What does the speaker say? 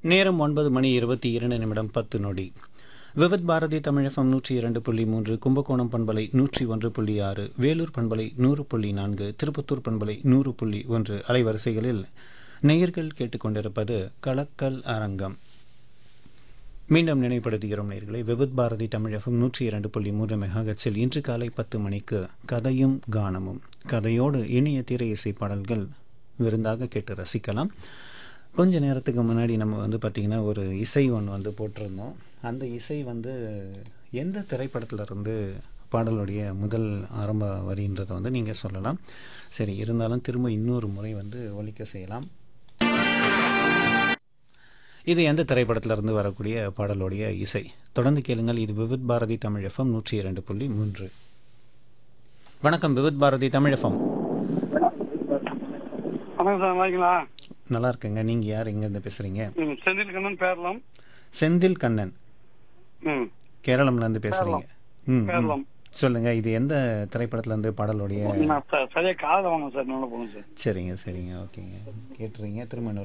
நேரம் ஒன்பது மணி இருபத்தி இரண்டு நிமிடம் பத்து நொடி விவித் பாரதி தமிழகம் நூற்றி இரண்டு புள்ளி மூன்று கும்பகோணம் பண்பலை நூற்றி ஒன்று புள்ளி ஆறு வேலூர் பண்பலை நூறு புள்ளி நான்கு திருப்பத்தூர் பண்பலை நூறு புள்ளி ஒன்று அலைவரிசைகளில் நேயர்கள் கேட்டுக்கொண்டிருப்பது கலக்கல் அரங்கம் மீண்டும் நினைவுபடுத்துகிறோம் நேயர்களை விவித் பாரதி தமிழகம் நூற்றி இரண்டு புள்ளி மூன்று மெகாகட்ஸில் இன்று காலை பத்து மணிக்கு கதையும் கானமும் கதையோடு இனிய திரை இசை பாடல்கள் விருந்தாக கேட்டு ரசிக்கலாம் கொஞ்ச நேரத்துக்கு முன்னாடி நம்ம வந்து பார்த்திங்கன்னா ஒரு இசை ஒன்று வந்து போட்டிருந்தோம் அந்த இசை வந்து எந்த திரைப்படத்துல இருந்து பாடலுடைய முதல் ஆரம்ப வரின்றதை வந்து நீங்கள் சொல்லலாம் சரி இருந்தாலும் திரும்ப இன்னொரு முறை வந்து ஒலிக்க செய்யலாம் இது எந்த திரைப்படத்துல இருந்து வரக்கூடிய பாடலுடைய இசை தொடர்ந்து கேளுங்கள் இது விவித் பாரதி தமிழ் எஃப்எம் நூற்றி இரண்டு புள்ளி மூன்று வணக்கம் விவித் பாரதி தமிழ் எஃப்எம் வணக்கம் சார் வாங்கிங்களா நல்லா இருக்கேங்க நீங்கள் யார் எங்கேருந்து பேசுகிறீங்க ம் செந்தில் கண்ணன் பேரலாம் செந்தில் கண்ணன் ம் கேரளம்லேருந்து பேசுகிறீங்க ம் ம். பேரலாம் சொல்லுங்க இது எந்த திரைப்படத்துல இருந்து பாடலுடைய நான் ச- சரியா காதை வாங்க சார் நல்லா போகணும் சார் சரிங்க சரிங்க ஓகேங்க கேட்டுறீங்க திரும்ப இன்னொரு